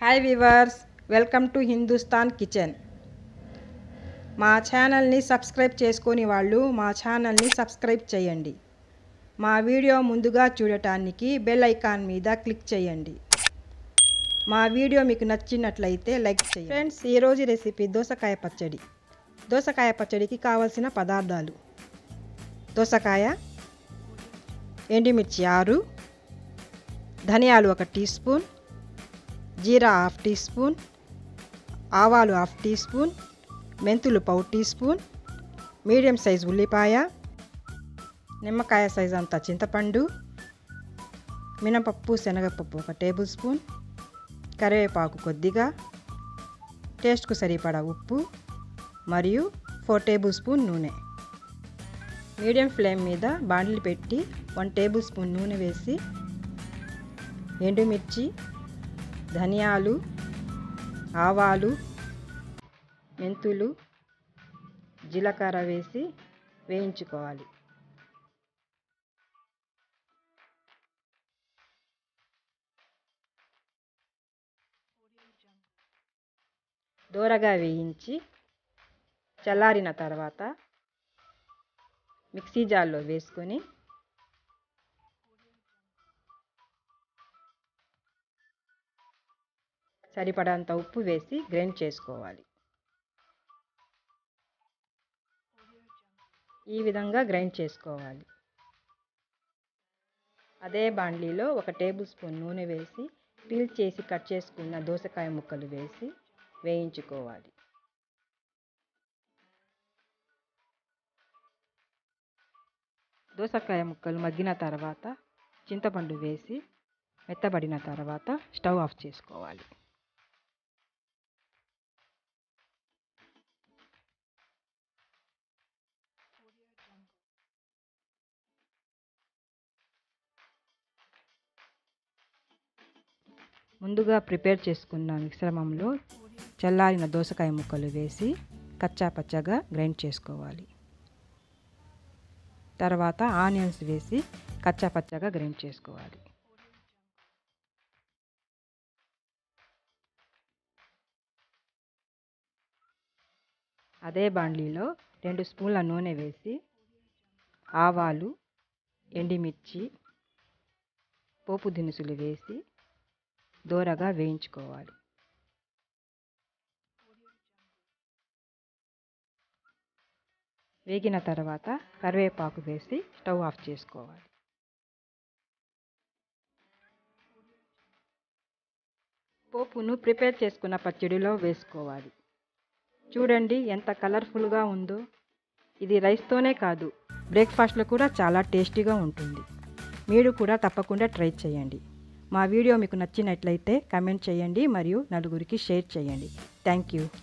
hi viewers welcome to Hindustan kitchen మా ఛానల్ని subscribe చేసుకొని వాళ్ళు మా ఛానల్ని సబ్స్క్రైబ్ చేయండి మా వీడియో ముందుగా చూడటానికి బెల్ ఐకాన్ మీద క్లిక్ చేయండి మా వీడియో మీకు నచ్చినట్లయితే లైక్ చేయండి ఫ్రెండ్స్ ఈరోజు రెసిపీ దోసకాయ పచ్చడి దోసకాయ పచ్చడికి కావలసిన పదార్థాలు దోసకాయ ఎండుమిర్చి ఆరు ధనియాలు ఒక టీ స్పూన్ జీరా హాఫ్ టీ స్పూన్ ఆవాలు హాఫ్ టీ స్పూన్ మెంతులు పావు టీ స్పూన్ మీడియం సైజ్ ఉల్లిపాయ నిమ్మకాయ సైజ్ అంత చింతపండు మినపప్పు శనగపప్పు ఒక టేబుల్ స్పూన్ కరివేపాకు కొద్దిగా టేస్ట్కు సరిపడా ఉప్పు మరియు ఫోర్ టేబుల్ స్పూన్ నూనె మీడియం ఫ్లేమ్ మీద బాండ్లు పెట్టి వన్ టేబుల్ స్పూన్ నూనె వేసి ఎండుమిర్చి ధనియాలు ఆవాలు మెంతులు జీలకర్ర వేసి వేయించుకోవాలి దూరగా వేయించి చల్లారిన తర్వాత మిక్సీ జార్లో వేసుకొని సరిపడంత ఉప్పు వేసి గ్రైండ్ చేసుకోవాలి ఈ విధంగా గ్రైండ్ చేసుకోవాలి అదే బాండ్లీలో ఒక టేబుల్ స్పూన్ నూనె వేసి పీల్ చేసి కట్ చేసుకున్న దోసకాయ ముక్కలు వేసి వేయించుకోవాలి దోసకాయ ముక్కలు మగ్గిన తర్వాత చింతపండు వేసి మెత్తబడిన తర్వాత స్టవ్ ఆఫ్ చేసుకోవాలి ముందుగా ప్రిపేర్ చేసుకున్న మిశ్రమంలో చల్లారిన దోసకాయ ముక్కలు వేసి కచ్చా పచ్చగా గ్రైండ్ చేసుకోవాలి తర్వాత ఆనియన్స్ వేసి కచ్చా పచ్చగా గ్రైండ్ చేసుకోవాలి అదే బాండ్లీలో రెండు స్పూన్ల నూనె వేసి ఆవాలు ఎండిమిర్చి పోపు దినుసులు వేసి దూరగా వేయించుకోవాలి వేగిన తర్వాత కరివేపాకు వేసి స్టవ్ ఆఫ్ చేసుకోవాలి పోపును ప్రిపేర్ చేసుకున్న పచ్చడిలో వేసుకోవాలి చూడండి ఎంత కలర్ఫుల్గా ఉందో ఇది రైస్తోనే కాదు బ్రేక్ఫాస్ట్లో కూడా చాలా టేస్టీగా ఉంటుంది మీరు కూడా తప్పకుండా ట్రై చేయండి మా వీడియో మీకు నచ్చినట్లయితే కమెంట్ చేయండి మరియు నలుగురికి షేర్ చేయండి థ్యాంక్ యూ